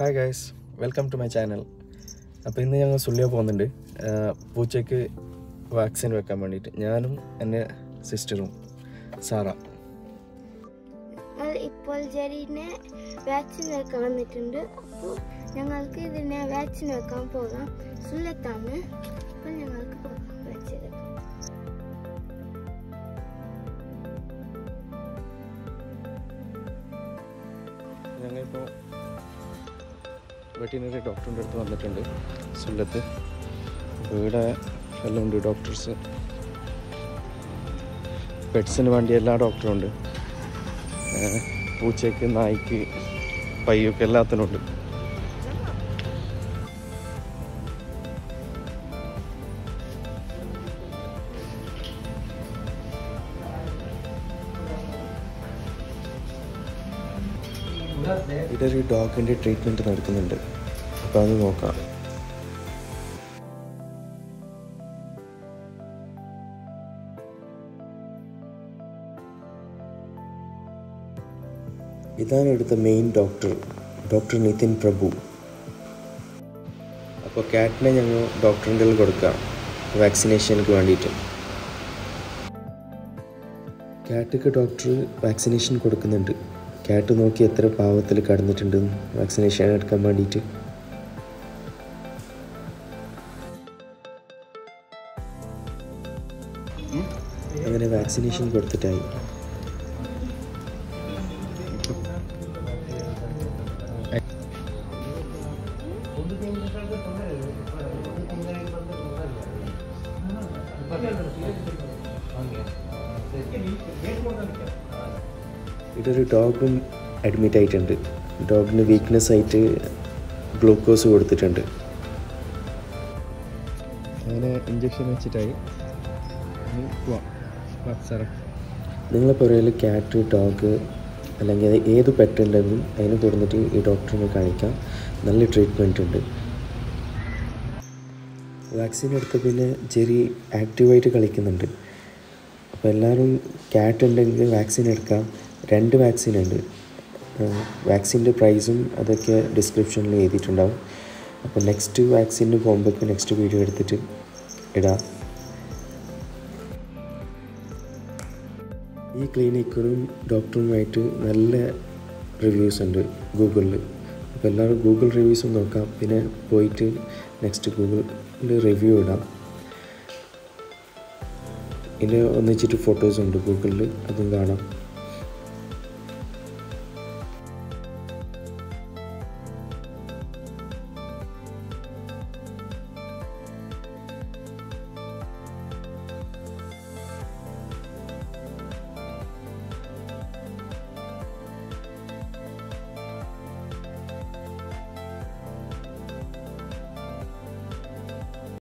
hi guys welcome to my channel അപ്പോൾ ഇന്ന് ഞങ്ങൾ സുള്ളിയ പോകുന്നുണ്ട് ആ, പൂച്ചയ്ക്ക് വാക്സിൻ വെക്കാൻ വേണ്ടിയിട്ട് ഞാനും എൻ്റെ സിസ്റ്ററും സാറ ഞങ്ങൾ ഇപ്പോൾ ജെറിനെ വാക്സിൻ വെക്കാൻ വന്നിട്ടുണ്ട് അപ്പോൾ ഞങ്ങൾക്ക് ഇതിനെ വാക്സിൻ വെക്കാൻ പോകാം സുല്ലത്താണ് അപ്പോൾ ഞങ്ങൾക്ക് പോകാം വാക്സിൻ വെക്കാൻ ഞങ്ങളിപ്പോൾ വെറ്റിനറി ഡോക്ടറിൻ്റെ അടുത്ത് വന്നിട്ടുണ്ട് സുല്ലത്ത് അപ്പോൾ ഇവിടെ എല്ലാം ഉണ്ട് ഡോക്ടേഴ്സ് പെറ്റ്സിന് വേണ്ടി എല്ലാ ഡോക്ടറും ഉണ്ട് ഏഹ് പൂച്ചയ്ക്ക് നായ്ക്ക് പയ്യൊക്കെ എല്ലാത്തിനും ഉണ്ട് ഇവിടെ ഒരു ഡോഗിൻ്റെ ട്രീറ്റ്മെൻറ്റ് നടക്കുന്നുണ്ട് അപ്പോൾ അത് നോക്കാം ഇതാണ് ഇവിടുത്തെ main doctor doctor Nitin Prabhu അപ്പോൾ ക്യാറ്റിനെ ഞങ്ങൾ ഡോക്ടറിൻ്റെ കയ്യിൽ കൊടുക്കാം വാക്സിനേഷനൊക്കെ വേണ്ടിയിട്ട് ക്യാറ്റൊക്കെ ഡോക്ടർ വാക്സിനേഷൻ കൊടുക്കുന്നുണ്ട് ക്യാറ്റ് നോക്കി എത്ര പാവത്തിൽ കടന്നിട്ടുണ്ട് വാക്സിനേഷൻ എടുക്കാൻ വേണ്ടിയിട്ട് അങ്ങനെ വാക്സിനേഷൻ കൊടുത്തിട്ടായി ഇതൊരു ഡോഗും അഡ്മിറ്റ് ആയിട്ടുണ്ട് ഡോഗിന് വീക്ക്നെസ് ആയിട്ട് ഗ്ലൂക്കോസ് കൊടുത്തിട്ടുണ്ട് അങ്ങനെ ഇഞ്ചക്ഷൻ വെച്ചിട്ടായി നിങ്ങളെ പുറയിൽ ക്യാറ്റ് ഡോഗ് അല്ലെങ്കിൽ അത് ഏത് പെറ്റ് ഉണ്ടെങ്കിലും അതിന് കൊടുത്തിട്ട് ഈ ഡോക്ടറിനെ കാണിക്കാം നല്ല ട്രീറ്റ്മെൻറ്റ് ഉണ്ട് വാക്സിൻ എടുത്ത പിന്നെ ചെറിയ ആക്റ്റീവായിട്ട് കളിക്കുന്നുണ്ട് അപ്പോൾ എല്ലാവരും ക്യാറ്റ് ഉണ്ടെങ്കിൽ വാക്സിൻ എടുക്കാം രണ്ട് വാക്സിൻ ഉണ്ട് വാക്സിൻ്റെ പ്രൈസും അതൊക്കെ ഡിസ്ക്രിപ്ഷനിൽ എഴുതിയിട്ടുണ്ടാവും അപ്പോൾ നെക്സ്റ്റ് വാക്സിന് പോകുമ്പോഴേക്ക് നെക്സ്റ്റ് വീഡിയോ എടുത്തിട്ട് ഇടാം ഈ ക്ലിനിക്കറും ഡോക്ടറുമായിട്ട് നല്ല റിവ്യൂസ് ഉണ്ട് ഗൂഗിളിൽ അപ്പോൾ എല്ലാവരും ഗൂഗിൾ റിവ്യൂസും നോക്കാം പിന്നെ പോയിട്ട് നെക്സ്റ്റ് ഗൂഗിളിൽ റിവ്യൂ ഇടാം ഇതിൻ്റെ ഒന്നിച്ചിട്ട് ഫോട്ടോസ് ഉണ്ട് ഗൂഗിളിൽ അതും കാണാം